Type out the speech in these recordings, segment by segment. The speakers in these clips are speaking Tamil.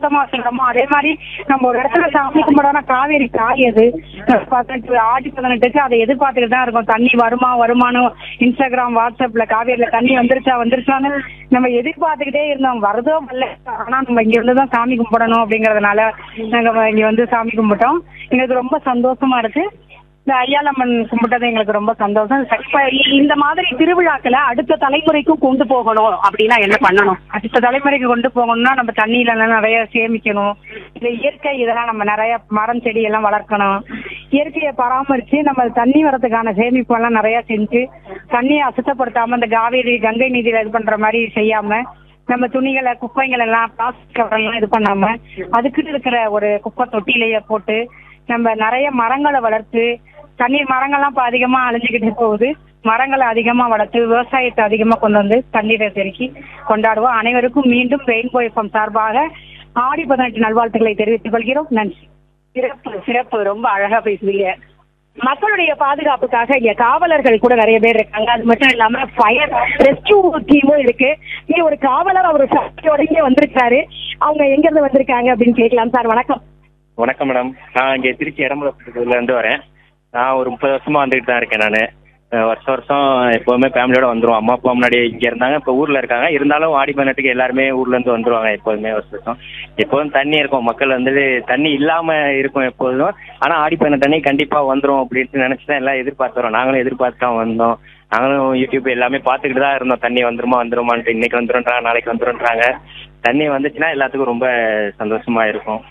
சுத்தமா வச்சுக்கிறோமோ அதே மாதிரி நம்ம ஒரு இடத்துல சாமி கும்பிடோம்னா காவேரி காய் அது பதினெட்டு ஆடி பதினெட்டுக்கு அதை எதிர்பார்த்துட்டு தான் இருக்கும் தண்ணி வருமா வருமானம் இன்ஸ்டாகிராம் வாட்ஸ்அப்ல காவேரியில தண்ணி வந்துருச்சா வந்துருச்சான்னு நம்ம எதிர்பார்த்துக்கிட்டே இருந்தோம் வருதோ வரல ஆனா நம்ம இங்க வந்து தான் சாமி கும்பிடணும் அப்படிங்கறதுனால நாங்க இங்க வந்து சாமி கும்பிட்டோம் எங்களுக்கு ரொம்ப சந்தோஷமா இருக்கு இந்த ஐயாலம்மன் கும்பிட்டது எங்களுக்கு ரொம்ப சந்தோஷம் இப்ப இந்த மாதிரி திருவிழாக்களை அடுத்த தலைமுறைக்கும் கொண்டு போகணும் அப்படின்னா என்ன பண்ணணும் அடுத்த தலைமுறைக்கு கொண்டு போகணும்னா நம்ம தண்ணியில எல்லாம் நிறைய சேமிக்கணும் இந்த இயற்கை இதெல்லாம் நம்ம நிறைய மரம் செடி எல்லாம் வளர்க்கணும் இயற்கையை பராமரிச்சு நம்ம தண்ணி வரதுக்கான சேமிப்பு எல்லாம் நிறைய செஞ்சு தண்ணியை அசுத்தப்படுத்தாம இந்த காவேரி கங்கை நீதியில இது பண்ற மாதிரி செய்யாம நம்ம துணிகளை குப்பைகள் எல்லாம் பிளாஸ்டிக் கவர் எல்லாம் இது பண்ணாம அதுக்கிட்ட இருக்கிற ஒரு குப்பை தொட்டிலேயே போட்டு நம்ம நிறைய மரங்களை வளர்த்து தண்ணீர் மரங்கள்லாம் இப்ப அதிகமா அழிஞ்சுக்கிட்டு போகுது மரங்களை அதிகமா வளர்த்து விவசாயத்தை அதிகமா கொண்டு வந்து தண்ணீரை பெருக்கி கொண்டாடுவோம் அனைவருக்கும் மீண்டும் ரெயின்போ எஃப்எம் சார்பாக ஆடி பதினெட்டு நல்வாழ்த்துக்களை தெரிவித்துக் கொள்கிறோம் நன்றி சிறப்பு சிறப்பு ரொம்ப அழகா பேசுவீங்க மக்களுடைய பாதுகாப்புக்காக இங்க காவலர்கள் கூட நிறைய பேர் இருக்காங்க அது மட்டும் இல்லாம ஃபயர் ரெஸ்கியூ டீமும் இருக்கு இங்க ஒரு காவலர் அவர் சக்தியோட இங்க வந்திருக்காரு அவங்க எங்க இருந்து வந்திருக்காங்க அப்படின்னு கேட்கலாம் சார் வணக்கம் வணக்கம் மேடம் நான் இங்கே திருச்சி இடம்புல இருந்து வரேன் நான் ஒரு முப்பது வருஷமா வந்துட்டு தான் இருக்கேன் நான் வருஷம் வருஷம் எப்போவுமே ஃபேமிலியோட வந்துருவோம் அம்மா அப்பா முன்னாடி இங்கே இருந்தாங்க இப்போ ஊரில் இருக்காங்க இருந்தாலும் ஆடி பதினெட்டுக்கு எல்லாருமே ஊர்ல இருந்து வந்துருவாங்க எப்போதுமே வருஷம் வருஷம் எப்போதும் தண்ணி இருக்கும் மக்கள் வந்துட்டு தண்ணி இல்லாமல் இருக்கும் எப்போதும் ஆனால் ஆடி பதினெட்டு தண்ணி கண்டிப்பாக வந்துரும் அப்படின்ட்டு நினச்சி தான் எல்லாம் எதிர்பார்த்து வரோம் நாங்களும் எதிர்பார்த்து தான் வந்தோம் நாங்களும் யூடியூப் எல்லாமே பார்த்துக்கிட்டு தான் இருந்தோம் தண்ணி வந்துருமா வந்துருமான்ட்டு இன்னைக்கு வந்துருன்றாங்க நாளைக்கு வந்துருன்றாங்க தண்ணி வந்துச்சுன்னா எல்லாத்துக்கும் ரொம்ப சந்தோஷமா இருக்கும்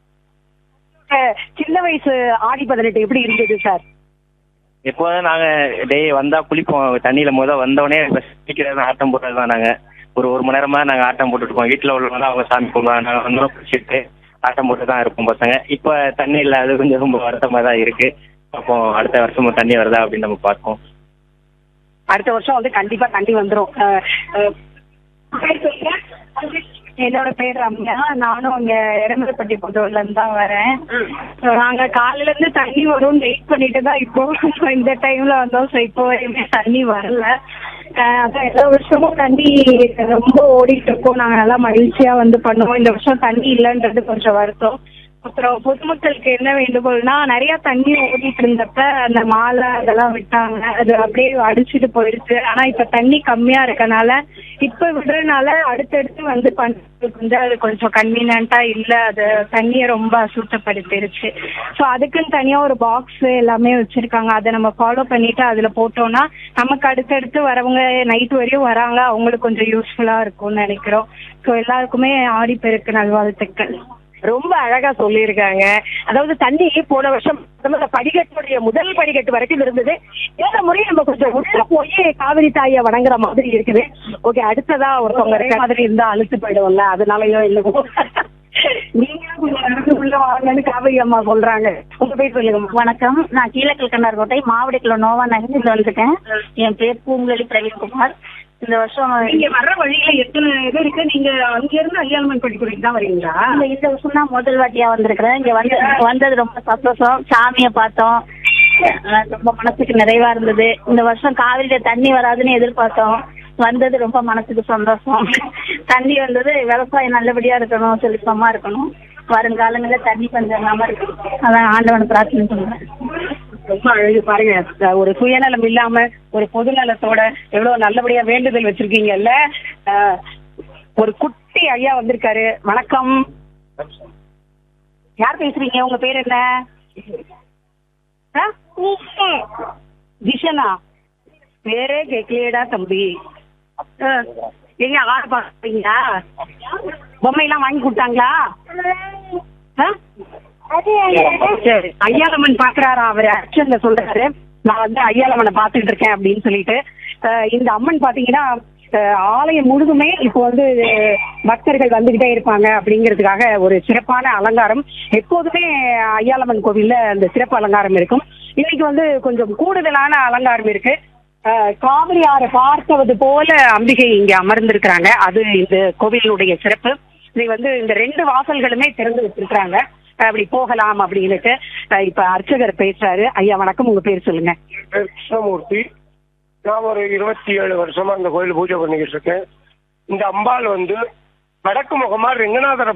அஹ், சின்ன வயசு ஆடி பதினெட்டு எப்படி இருந்தது சார் எப்போதும் நாங்க டேய் வந்தா குளிப்போம் தண்ணியில முத வந்தோடனே குளிக்கிறது ஆட்டம் போடுறது தான் நாங்க ஒரு ஒரு மணி நேரமா நாங்க ஆட்டம் போட்டுட்டு இருப்போம் வீட்டுல உள்ளவங்க அவங்க சாமி கும்பிடுவாங்க நாங்க வந்தோம் குளிச்சுட்டு ஆட்டம் போட்டு தான் இருப்போம் பசங்க இப்ப தண்ணி இல்ல அது கொஞ்சம் ரொம்ப வருத்தமா தான் இருக்கு அப்போ அடுத்த வருஷமும் தண்ணி வருதா அப்படின்னு நம்ம பார்ப்போம் அடுத்த வருஷம் வந்து கண்டிப்பா தண்ணி வந்துரும் அஹ், அஹ், பேர் சொல்லுங்க. என்னோட பேர் ரம்யா நானும் இங்க இடமலைப்பட்டி புதூர்ல இருந்து தான் வரேன் So, நாங்க காலையில இருந்து தண்ணி வரும்னு வெயிட் பண்ணிட்டு தான் இப்போ so, இந்த டைம்ல வந்தோம் ஸோ இப்போ வரையுமே தண்ணி வரல அஹ், அதான் எல்லா வருஷமும் தண்ணி ரொம்ப ஓடிட்டு இருக்கோம் நாங்க நல்லா மகிழ்ச்சியா வந்து பண்ணுவோம் இந்த வருஷம் தண்ணி இல்லைன்றது கொஞ்சம் வருத்தம் அப்புறம் பொதுமக்களுக்கு என்ன வேண்டுகோள்னா நிறைய தண்ணி ஓடிட்டு இருந்தப்ப அந்த மாலை அதெல்லாம் விட்டாங்க அது அப்படியே அடிச்சுட்டு போயிடுச்சு ஆனா இப்ப தண்ணி கம்மியா இருக்கனால இப்ப விடுறதுனால அடுத்தடுத்து வந்து பண்றதுக்கு வந்து அது கொஞ்சம் கன்வீனியன்ட்டா இல்ல அது தண்ணியை ரொம்ப அசுத்தப்படுத்திருச்சு ஸோ அதுக்குன்னு தனியா ஒரு பாக்ஸ் எல்லாமே வச்சிருக்காங்க அதை நம்ம ஃபாலோ பண்ணிட்டு அதுல போட்டோம்னா நமக்கு அடுத்தடுத்து வரவங்க நைட் வரையும் வராங்க அவங்களுக்கு கொஞ்சம் யூஸ்ஃபுல்லா இருக்கும்னு நினைக்கிறோம் ஸோ எல்லாருக்குமே ஆடிப்பெருக்கு நல்வாழ்த்துக்கள் ரொம்ப அழகா சொல்லியிருக்காங்க அதாவது தண்ணி போன வருஷம் நம்ம படிக்கட்டுடைய முதல் படிக்கட்டு வரைக்கும் இருந்தது இந்த முறை நம்ம கொஞ்சம் உள்ள போய் காவிரி தாயை வணங்குற மாதிரி இருக்குது ஓகே அடுத்ததா ஒருத்தவங்க ஒரே இருக்க மாதிரி இருந்தா அழுத்து போயிடுவோம்ல அதனாலயோ இல்லவோ நீங்க கொஞ்சம் நடந்து உள்ள வாங்கன்னு காவிரி அம்மா சொல்றாங்க உங்க பேர் சொல்லுங்க வணக்கம் நான் கீழக்கல்கண்டார் கோட்டை மாவடிக்குள்ள நோவா நகரில் வந்துட்டேன் என் பேர் பூங்குழலி பிரவீன்குமார் இந்த வருஷம் நீங்க வர்ற வழியில எத்தனை இது இருக்கு நீங்க அங்க இருந்து ஐயாளம்மன் பள்ளிக்கூடத்துக்கு தான் வரீங்களா இந்த இந்த வருஷம் தான் முதல் வாட்டியா வந்திருக்கிறேன் இங்க வந்து வந்தது ரொம்ப சந்தோஷம் சாமியை பார்த்தோம் அஹ் ரொம்ப மனசுக்கு நிறைவா இருந்தது இந்த வருஷம் காவிரியில தண்ணி வராதுன்னு எதிர்பார்த்தோம் வந்தது ரொம்ப மனசுக்கு சந்தோஷம் தண்ணி வந்தது விவசாயம் நல்லபடியா இருக்கணும் செழிப்பமா இருக்கணும் வருங்காலங்களில் தண்ணி கொஞ்சம் இல்லாம இருக்கணும் அதான் ஆண்டவனை பிரார்த்தனை பண்றேன் ரொம்ப அழகு பாருங்க அஹ் ஒரு சுயநலம் இல்லாம ஒரு பொது நலத்தோட எவ்வளவு நல்லபடியா வேண்டுதல் வச்சிருக்கீங்கல்ல அஹ் ஒரு குட்டி ஐயா வந்திருக்காரு வணக்கம் யார் பேசுறீங்க உங்க பேர் என்ன ஆ? ஜிஷனா பேரே கேட்கலையேடா தம்பி அஹ், எங்க ஆறு பாக்குறீங்களா பொம்மை எல்லாம் வாங்கி கொடுத்தாங்களா ஆ? சரி ஐயாலம்மன் பாக்குறாரா அவரு ஆக்ஷன்ல சொல்றாரு நான் வந்து ஐயாலம்மனை பாத்துட்டு இருக்கேன் அப்படின்னு சொல்லிட்டு அஹ் இந்த அம்மன் பாத்தீங்கன்னா அஹ் ஆலயம் முழுதுமே இப்போ வந்து பக்தர்கள் வந்துகிட்டே இருப்பாங்க அப்படிங்கிறதுக்காக ஒரு சிறப்பான அலங்காரம் எப்போதுமே ஐயாலம்மன் கோவில்ல அந்த சிறப்பு அலங்காரம் இருக்கும் இன்னைக்கு வந்து கொஞ்சம் கூடுதலான அலங்காரம் இருக்கு அஹ் காவிரி ஆறு பார்த்தவது போல அம்பிகை இங்க அமர்ந்திருக்கிறாங்க அது இந்த கோவிலுடைய சிறப்பு இது வந்து இந்த ரெண்டு வாசல்களுமே திறந்து வச்சிருக்காங்க அப்படி போகலாம் அப்படின்னுட்டு அஹ் இப்ப அர்ச்சகர் பேசுறாரு ஐயா வணக்கம் உங்க பேர் சொல்லுங்க பேர் கிருஷ்ணமூர்த்தி நான் ஒரு இருபத்தி ஏழு வருஷமா இந்த கோயில் பூஜை பண்ணிக்கிட்டு இருக்கேன் இந்த அம்பாள் வந்து வடக்கு முகமா ரெங்கநாதரை